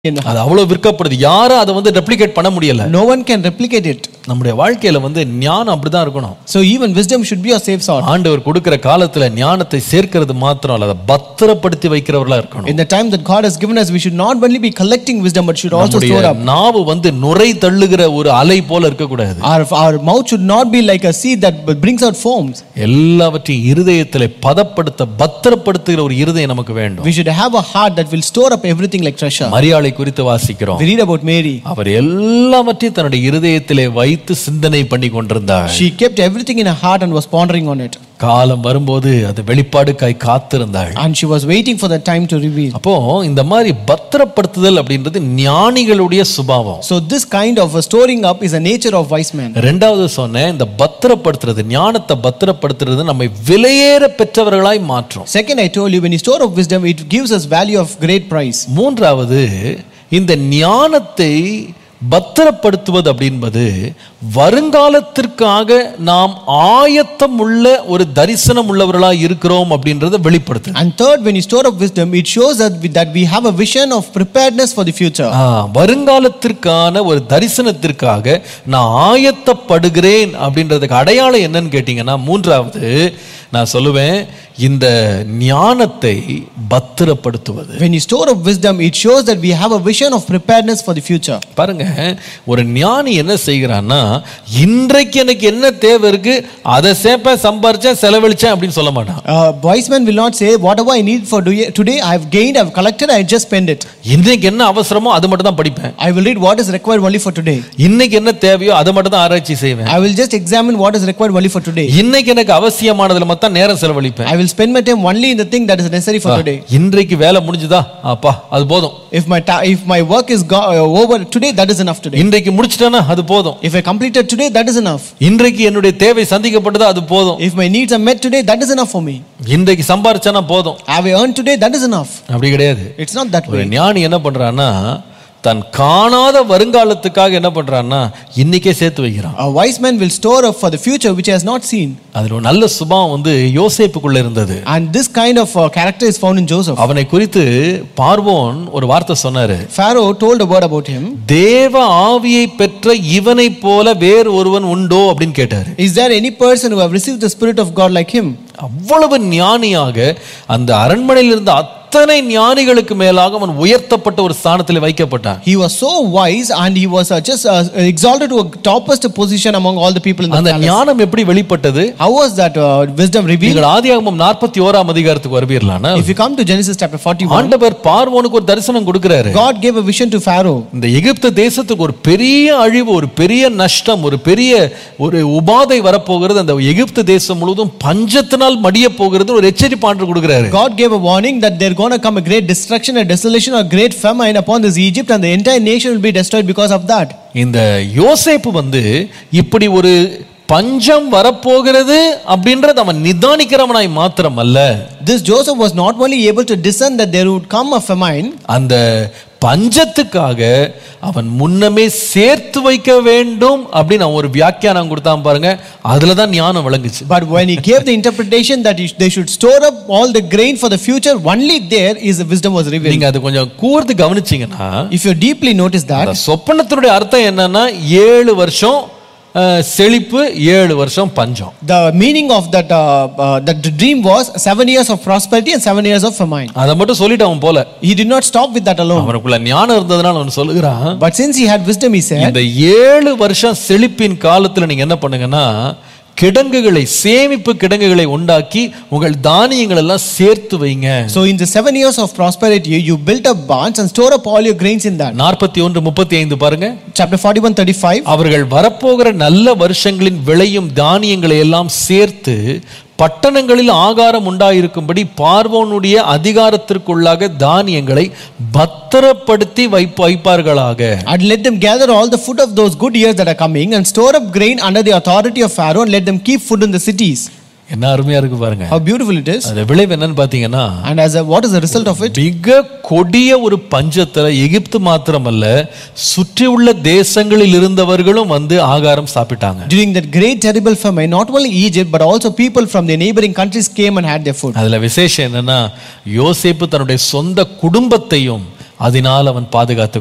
அது அவ்வளவு விற்கப்படுது யாரும் அதை வந்து ரெப்ளிகேட் பண்ண முடியல No one can replicate it. நம்முடைய வாழ்க்கையில வந்து ஞானம் அப்படிதான் இருக்கணும் So even wisdom should be a safe sort. ஆண்டவர் கொடுக்கிற காலத்துல ஞானத்தை சேர்க்கிறது மாத்திரம் அல்ல அதை பத்திரப்படுத்தி வைக்கிறவர்களா இருக்கணும் In the time that God has given us, we should not only be collecting wisdom, but should also நம்முடைய store up. நாவு வந்து நுரை தள்ளுகிற ஒரு அலை போல இருக்கக்கூடாது Our, our mouth should not be like a seed that brings out foams. எல்லாவற்றையும் இருதயத்திலே பதப்படுத்த பத்திரப்படுத்துகிற ஒரு இருதயம் நமக்கு வேண்டும் We should have a heart that will store up everything like treasure. மரியாதை குறித்து வாசிக்கிறோம் We read about Mary. அவர் எல்லாவற்றையும் தன்னுடைய இருதயத்திலே வைத்து சிந்தனை பண்ணி கொண்டிருந்தார் She kept everything in her heart and was pondering on it. காலம் வரும்போது அது வெளிப்பாடுக்காய் காத்திருந்தாள் And she was waiting for the time to reveal. அப்போ இந்த மாதிரி பத்திரப்படுத்துதல் அப்படின்றது ஞானிகளுடைய சுபாவம் So this kind of a storing up is a nature of wise men. ரெண்டாவது சொன்னேன் இந்த பத்திரப்படுத்துறது ஞானத்தை பத்திரப்படுத்துறது நம்மை விலையேற பெற்றவர்களாய் மாற்றும் Second, I told you, when you store up wisdom, it gives us value of great price. மூன்றாவது இந்த ஞானத்தை பத்திரப்படுத்துவது அப்படின்பது வருங்காலத்திற்காக நாம் ஆயத்தம் உள்ள ஒரு தரிசனம் உள்ளவர்களாய் இருக்கிறோம் அப்படின்றத வெளிப்படுத்து And third, when you store up wisdom, it shows that we, that we have a vision of preparedness for the future. ஆ, வருங்காலத்திற்கான ஒரு தரிசனத்திற்காக நான் ஆயத்தப்படுகிறேன் அப்படின்றதுக்கு அடையாளம் என்னன்னு கேட்டீங்கன்னா மூன்றாவது நான் சொல்லுவேன் இந்த ஞானத்தை பத்திரப்படுத்துவது When you store up wisdom, it shows that we have a vision of preparedness for the future. பாருங்க ஒரு ஞானி என்ன செய்கிறான்னா இன்றைக்கு எனக்கு என்ன தேவை இருக்கு அதை சேர்ப்பேன் சம்பாரிச்சேன் செலவழிச்சேன் அப்படின்னு சொல்ல மாட்டான் A wise man will not say, Whatever I need for do- today, I have gained, I have collected, I just spend it. இன்றைக்கு என்ன அவசரமோ அது மட்டும் தான் படிப்பேன் I will read what is required only for today. இன்னைக்கு என்ன தேவையோ அதை மட்டும் தான் ஆராய்ச்சி செய்வேன் I will just examine what is required only for today. இன்னைக்கு எனக்கு அவசியமானதுல மட்டும் நேரம் செலவழிப்பேன் I will spend my time only in the thing that is necessary for today. இன்றைக்கு வேலை முடிஞ்சுதா அப்பா அது போதும் If my ta- if my work is go- uh, over today, that is enough today. இன்றைக்கு முடிச்சிட்டேனா அது போதும் If I completed today, that is enough. இன்றைக்கு என்னுடைய தேவை சந்திக்கப்பட்டதா அது போதும் If my needs are met today, that is enough for me. இன்றைக்கு சம்பாரிச்சானா போதும் Have I earned today? That is enough. அப்படி கிடையாது It's not that ஒரு way. ஞானி என்ன பண்றான்னா தன் காணாத வருங்காலத்துக்காக என்ன பண்றான்னா இன்னைக்கே சேர்த்து வைக்கிறான் A wise man will store up for the future which he has not seen. அதுல ஒரு நல்ல சுபாவம் வந்து யோசேப்புக்குள்ள இருந்தது And this kind of uh, character is found in Joseph. அவனை குறித்து பார்வோன் ஒரு வார்த்தை சொன்னாரு Pharaoh told a word about him. தேவ ஆவியை பெற்ற இவனை போல வேறு ஒருவன் உண்டோ அப்படின்னு கேட்டாரு Is there any person who have received the Spirit of God like him? அவ்வளவு ஞானியாக அந்த அரண்மனையில் இருந்த அத்தனை ஞானிகளுக்கு மேலாக அவன் உயர்த்தப்பட்ட ஒரு ஸ்தானத்தில் வைக்கப்பட்டான் He was so wise and he was uh, just uh, exalted to a topmost position among all the people in the அந்த palace. ஞானம் எப்படி வெளிப்பட்டது How was that uh, wisdom revealed? நீங்கள் ஆதியாகமம் நாற்பத்தி ஓராம் அதிகாரத்துக்கு வருவீர்களானா If you come to Genesis chapter 41, ஆண்டவர் பார்வோனுக்கு ஒரு தரிசனம் கொடுக்கிறாரு God gave a vision to Pharaoh. இந்த எகிப்து தேசத்துக்கு ஒரு பெரிய அழிவு ஒரு பெரிய நஷ்டம் ஒரு பெரிய ஒரு உபாதை வரப்போகிறது அந்த எகிப்து தேசம் முழுவதும் பஞ்சத்தினால் மடிய போகிறது ஒரு எச்சரிப்பு ஆண்டு கொடுக்கிறாரு God gave a warning that there's going to come a great destruction, a desolation, a great famine upon this Egypt, and the entire nation will be destroyed because of that. இந்த யோசேப்பு வந்து இப்படி ஒரு பஞ்சம் வரப்போகிறது அப்படின்றது அவன் நிதானிக்கிறவனாய் மாத்திரம் அல்ல This Joseph was not only able to discern that there would come a famine, அந்த பஞ்சத்துக்காக அவன் முன்னமே சேர்த்து வைக்க வேண்டும் அப்படின்னு அவன் ஒரு வியாக்கியானம் கொடுத்தான் பாருங்க அதுல தான் ஞானம் விளங்குச்சு but when he gave the interpretation that he- they should store up all the grain for the future, only there is the wisdom was revealed. நீங்க அது கொஞ்சம் கூர்ந்து கவனிச்சீங்கன்னா If you deeply notice that, அந்த சொப்பனத்தினுடைய அர்த்தம் என்னன்னா ஏழு வருஷம் அஹ், செழிப்பு ஏழு வருஷம் பஞ்சம் the meaning of that, uh, uh, that the dream was seven years of prosperity and seven years of famine. அதை மட்டும் சொல்லிட்டு அவன் போல He did not stop with that alone. அவனுக்குள்ள ஞானம் இருந்ததுனால அவன் சொல்லுகிறான் But since he had wisdom, he said, இந்த ஏழு வருஷம் செழிப்பின் காலத்துல நீங்க என்ன பண்ணுங்கன்னா கிடங்குகளை சேமிப்பு கிடங்குகளை உண்டாக்கி உங்கள் தானியங்கள் எல்லாம் சேர்த்து வைங்க So in the seven years of prosperity, you built up barns and store up all your grains in that. நாற்பத்தி ஒன்று முப்பத்தி ஐந்து பாருங்க Chapter 41, 35. அவர்கள் வரப்போகிற நல்ல வருஷங்களின் விளையும் தானியங்களை எல்லாம் சேர்த்து பட்டணங்களில் ஆகாரம் உண்டாயிருக்கும்படி பார்வோனுடைய அதிகாரத்திற்குள்ளாக தானியங்களை பத்திரப்படுத்தி வைப்பு வைப்பார்களாக And let them gather all the food of those good years that are coming and store up grain under the authority of Pharaoh and let them keep food in the cities. என்ன அருமையா இருக்கு பாருங்க How beautiful it is. அந்த விளைவு என்னன்னு பாத்தீங்கன்னா And as a, what is the result of it? மிக கொடிய ஒரு பஞ்சத்துல எகிப்து மாத்திரமல்ல சுற்றியுள்ள தேசங்களில் இருந்தவர்களும் வந்து ஆகாரம் சாப்பிட்டாங்க During that great terrible famine, not only Egypt but also people from the neighboring countries came and had their food. அதுல விசேஷம் என்னன்னா யோசேப்பு தன்னுடைய சொந்த குடும்பத்தையும் அதனால் அவன் பாதுகாத்து